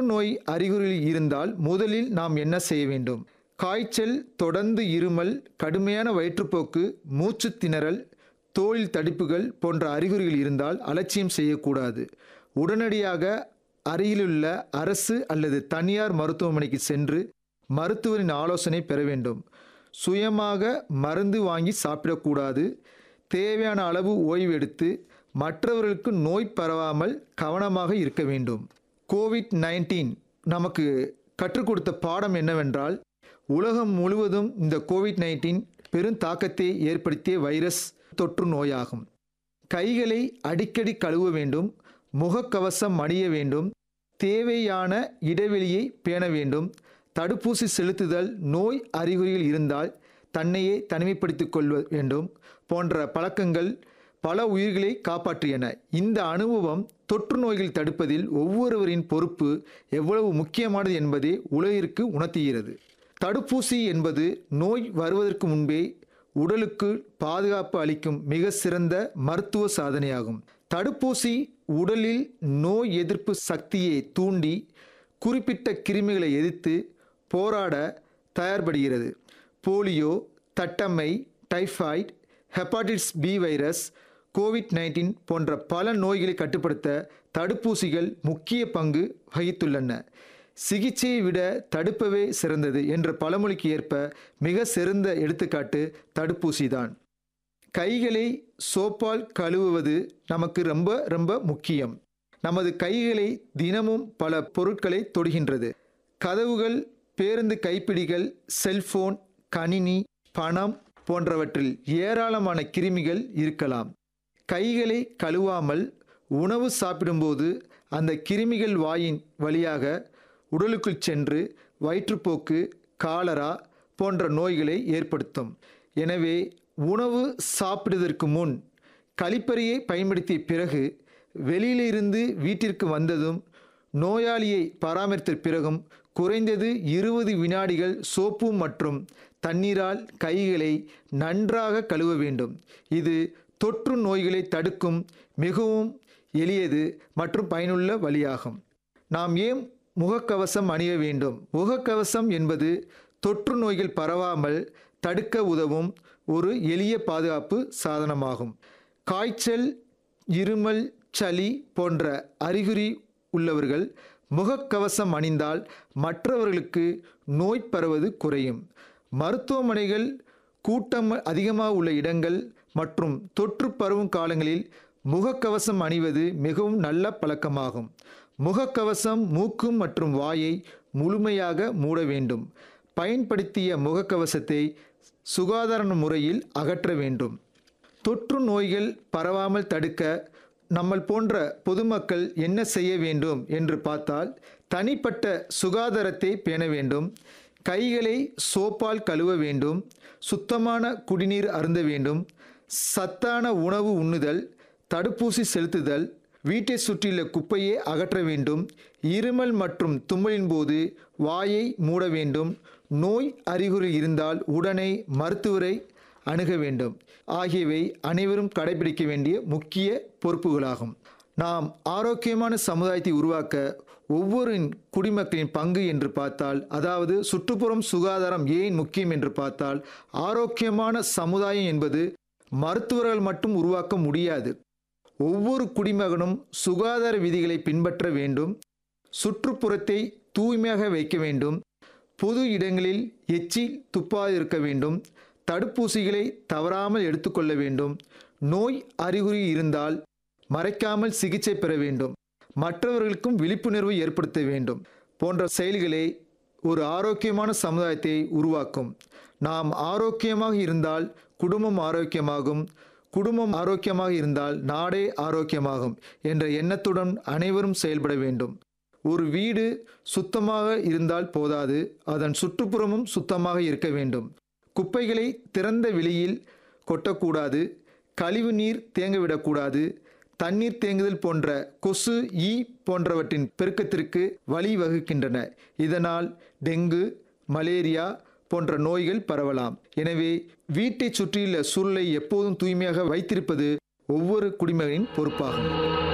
நோய் அறிகுறிகள் இருந்தால் முதலில் நாம் என்ன செய்ய வேண்டும் காய்ச்சல் தொடர்ந்து இருமல் கடுமையான வயிற்றுப்போக்கு மூச்சு திணறல் தோலில் தடிப்புகள் போன்ற அறிகுறிகள் இருந்தால் அலட்சியம் செய்யக்கூடாது உடனடியாக அருகிலுள்ள அரசு அல்லது தனியார் மருத்துவமனைக்கு சென்று மருத்துவரின் ஆலோசனை பெற வேண்டும் சுயமாக மருந்து வாங்கி சாப்பிடக்கூடாது தேவையான அளவு ஓய்வு எடுத்து மற்றவர்களுக்கு நோய் பரவாமல் கவனமாக இருக்க வேண்டும் கோவிட் நைன்டீன் நமக்கு கற்றுக் கொடுத்த பாடம் என்னவென்றால் உலகம் முழுவதும் இந்த கோவிட் நைன்டீன் பெரும் தாக்கத்தை ஏற்படுத்திய வைரஸ் தொற்று நோயாகும் கைகளை அடிக்கடி கழுவ வேண்டும் முகக்கவசம் அணிய வேண்டும் தேவையான இடைவெளியை பேண வேண்டும் தடுப்பூசி செலுத்துதல் நோய் அறிகுறிகள் இருந்தால் தன்னையே தனிமைப்படுத்திக் கொள்ள வேண்டும் போன்ற பழக்கங்கள் பல உயிர்களை காப்பாற்றியன இந்த அனுபவம் தொற்று நோய்கள் தடுப்பதில் ஒவ்வொருவரின் பொறுப்பு எவ்வளவு முக்கியமானது என்பதை உலகிற்கு உணர்த்துகிறது தடுப்பூசி என்பது நோய் வருவதற்கு முன்பே உடலுக்கு பாதுகாப்பு அளிக்கும் மிக சிறந்த மருத்துவ சாதனையாகும் தடுப்பூசி உடலில் நோய் எதிர்ப்பு சக்தியை தூண்டி குறிப்பிட்ட கிருமிகளை எதிர்த்து போராட தயார்படுகிறது போலியோ தட்டம்மை typhoid hepatitis B virus covid nineteen போன்ற பல நோய்களை கட்டுப்படுத்த தடுப்பூசிகள் முக்கிய பங்கு வகித்துள்ளன சிகிச்சையை விட தடுப்பவே சிறந்தது என்ற பழமொழிக்கு ஏற்ப மிக சிறந்த எடுத்துக்காட்டு தடுப்பூசிதான் கைகளை சோப்பால் கழுவுவது நமக்கு ரொம்ப ரொம்ப முக்கியம் நமது கைகளை தினமும் பல பொருட்களை தொடுகின்றது கதவுகள் பேருந்து கைப்பிடிகள் செல்போன் கணினி பணம் போன்றவற்றில் ஏராளமான கிருமிகள் இருக்கலாம் கைகளை கழுவாமல் உணவு சாப்பிடும்போது அந்த கிருமிகள் வாயின் வழியாக உடலுக்குள் சென்று வயிற்றுப்போக்கு காலரா போன்ற நோய்களை ஏற்படுத்தும் எனவே உணவு சாப்பிடுவதற்கு முன் கழிப்பறையை பயன்படுத்திய பிறகு வெளியிலிருந்து வீட்டிற்கு வந்ததும் நோயாளியை பராமரித்த பிறகும் குறைந்தது இருபது வினாடிகள் சோப்பு மற்றும் தண்ணீரால் கைகளை நன்றாக கழுவ வேண்டும் இது தொற்று நோய்களை தடுக்கும் மிகவும் எளியது மற்றும் பயனுள்ள வழியாகும் நாம் ஏன் முகக்கவசம் அணிய வேண்டும் முகக்கவசம் என்பது தொற்று நோய்கள் பரவாமல் தடுக்க உதவும் ஒரு எளிய பாதுகாப்பு சாதனமாகும் காய்ச்சல் இருமல் சளி போன்ற அறிகுறி உள்ளவர்கள் முகக்கவசம் அணிந்தால் மற்றவர்களுக்கு நோய் பரவது குறையும் மருத்துவமனைகள் கூட்டம் அதிகமாக உள்ள இடங்கள் மற்றும் தொற்று பரவும் காலங்களில் முகக்கவசம் அணிவது மிகவும் நல்ல பழக்கமாகும் முகக்கவசம் மூக்கு மற்றும் வாயை முழுமையாக மூட வேண்டும் பயன்படுத்திய முகக்கவசத்தை சுகாதார முறையில் அகற்ற வேண்டும் தொற்று நோய்கள் பரவாமல் தடுக்க நம்மள் போன்ற பொதுமக்கள் என்ன செய்ய வேண்டும் என்று பார்த்தால் தனிப்பட்ட சுகாதாரத்தை பேண வேண்டும் கைகளை சோப்பால் கழுவ வேண்டும் சுத்தமான குடிநீர் அருந்த வேண்டும் சத்தான உணவு உண்ணுதல் தடுப்பூசி செலுத்துதல் வீட்டை சுற்றியுள்ள குப்பையை அகற்ற வேண்டும் இருமல் மற்றும் தும்மலின் போது வாயை மூட வேண்டும் நோய் அறிகுறி இருந்தால் உடனே மருத்துவரை அணுக வேண்டும் ஆகியவை அனைவரும் கடைபிடிக்க வேண்டிய முக்கிய பொறுப்புகளாகும் நாம் ஆரோக்கியமான சமுதாயத்தை உருவாக்க ஒவ்வொரு குடிமக்களின் பங்கு என்று பார்த்தால் அதாவது சுற்றுப்புறம் சுகாதாரம் ஏன் முக்கியம் என்று பார்த்தால் ஆரோக்கியமான சமுதாயம் என்பது மருத்துவர்கள் மட்டும் உருவாக்க முடியாது ஒவ்வொரு குடிமகனும் சுகாதார விதிகளை பின்பற்ற வேண்டும் சுற்றுப்புறத்தை தூய்மையாக வைக்க வேண்டும் பொது இடங்களில் எச்சில் துப்பாது இருக்க வேண்டும் தடுப்பூசிகளை தவறாமல் எடுத்துக்கொள்ள வேண்டும் நோய் அறிகுறி இருந்தால் மறைக்காமல் சிகிச்சை பெற வேண்டும் மற்றவர்களுக்கும் விழிப்புணர்வு ஏற்படுத்த வேண்டும் போன்ற செயல்களை ஒரு ஆரோக்கியமான சமுதாயத்தை உருவாக்கும் நாம் ஆரோக்கியமாக இருந்தால் குடும்பம் ஆரோக்கியமாகும் குடும்பம் ஆரோக்கியமாக இருந்தால் நாடே ஆரோக்கியமாகும் என்ற எண்ணத்துடன் அனைவரும் செயல்பட வேண்டும் ஒரு வீடு சுத்தமாக இருந்தால் போதாது அதன் சுற்றுப்புறமும் சுத்தமாக இருக்க வேண்டும் குப்பைகளை திறந்த வெளியில் கொட்டக்கூடாது கழிவு நீர் தேங்கவிடக்கூடாது தண்ணீர் தேங்குதல் போன்ற கொசு ஈ போன்றவற்றின் பெருக்கத்திற்கு வழிவகுக்கின்றன இதனால் டெங்கு மலேரியா போன்ற நோய்கள் பரவலாம் எனவே வீட்டை சுற்றியுள்ள சூழலை எப்போதும் தூய்மையாக வைத்திருப்பது ஒவ்வொரு குடிமகனின் பொறுப்பாகும்